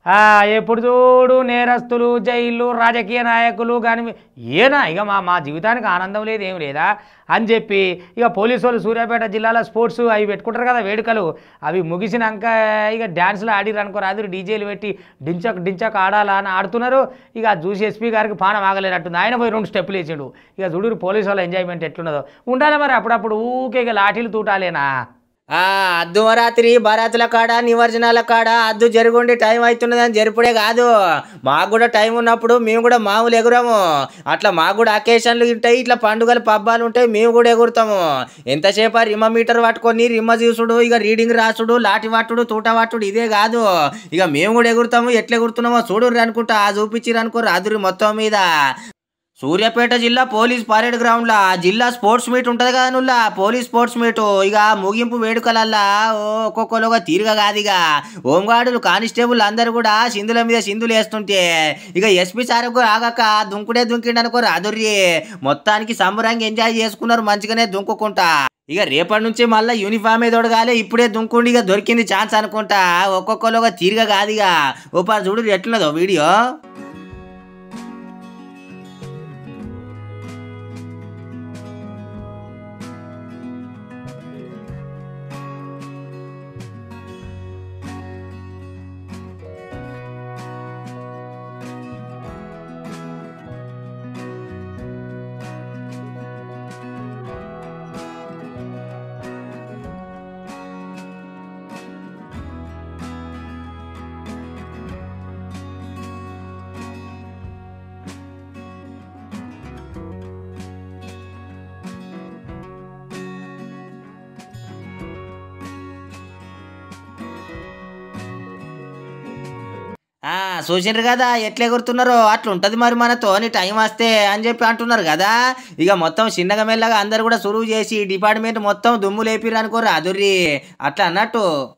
ఆ, ఎప్పుడు చూడు నేరస్తులు జైళ్ళు రాజకీయ నాయకులు కానీ ఏనా ఇక మా మా జీవితానికి ఆనందం లేదు ఏం లేదా అని చెప్పి ఇక పోలీసు వాళ్ళు సూర్యాపేట జిల్లాలో స్పోర్ట్స్ అవి పెట్టుకుంటారు కదా వేడుకలు అవి ముగిసినాక ఇక డ్యాన్స్లు ఆడిరు అనుకో రాదు డీజేలు పెట్టి డించక్ డించక్ ఆడాలా అని ఆడుతున్నారు ఇక అది చూసి ఎస్పీ గారికి పానం ఆగలేనట్టుంది ఆయన పోయి రెండు స్టెప్పులు వేసిండు ఇక చూడు పోలీసు వాళ్ళ ఎంజాయ్మెంట్ ఎట్లున్నదో ఉండాలి మరి అప్పుడప్పుడు ఊకే ఇక లాఠీలు తూటాలేనా ఆ అద్దు రాత్రి బరాతుల కాడ నివర్జనాల కాడ అద్దు జరుగుండి టైం అవుతున్నదని జరుపుడే కాదు మాకు కూడా టైం ఉన్నప్పుడు మేము కూడా మామూలు ఎగురాము అట్లా మాకు కూడా అకేషన్లు ఉంటాయి ఇట్లా పండుగలు పబ్బాలు ఉంటాయి మేము కూడా ఎగురుతాము ఎంతసేపు ఆ రిమ్మ మీటర్ పట్టుకొని రిమ్మ చూసుడు ఇక రీడింగ్ రాసుడు లాటి పట్టుడు తూట పట్టుడు ఇదే కాదు ఇక మేము కూడా ఎగురుతాము ఎట్లా ఎగురుతున్నామో చూడుర్రి అనుకుంటా చూపించిర్రు అనుకోరు అదురు మొత్తం మీద సూర్యాపేట జిల్లా పోలీస్ పరేడ్ గ్రౌండ్ లా జిల్లా స్పోర్ట్స్ మీట్ ఉంటది కదా నుల్లా పోలీస్ స్పోర్ట్స్ మీట్ ఇక ముగింపు వేడుకలల్లా ఓ ఒక్కొక్కరుగా తీరుగా కాదు ఇక హోంగార్డులు కానిస్టేబుల్ అందరు కూడా సింధుల మీద సింధులు వేస్తుంటే ఇక ఎస్పీ సార్ కూడా ఆగాక దుంకుడే దుంకిండు అనుకో రాదుర్రి మొత్తానికి సంబరంగా ఎంజాయ్ చేసుకున్నారు మంచిగానే దుంకుకుంటా ఇక రేపటి నుంచి మళ్ళీ యూనిఫామ్ తొడగాలి ఇప్పుడే దుంకుండి ఇక దొరికింది ఛాన్స్ అనుకుంటా ఒక్కొక్కరుగా తీరుగా కాదు ఇక ఓ పారు చూడు ఎట్లున్నదో వీడియో ఆ చూసిండ్రు కదా ఎట్లా ఎగురుతున్నారో అట్లా ఉంటది మరి మనతో అని టైం వస్తే అని చెప్పి అంటున్నారు కదా ఇక మొత్తం చిన్నగా మెల్లగా అందరు కూడా సురువు చేసి డిపార్ట్మెంట్ మొత్తం దుమ్ము లేపిర్రు అనుకోరు అదుర్రి అట్లా అన్నట్టు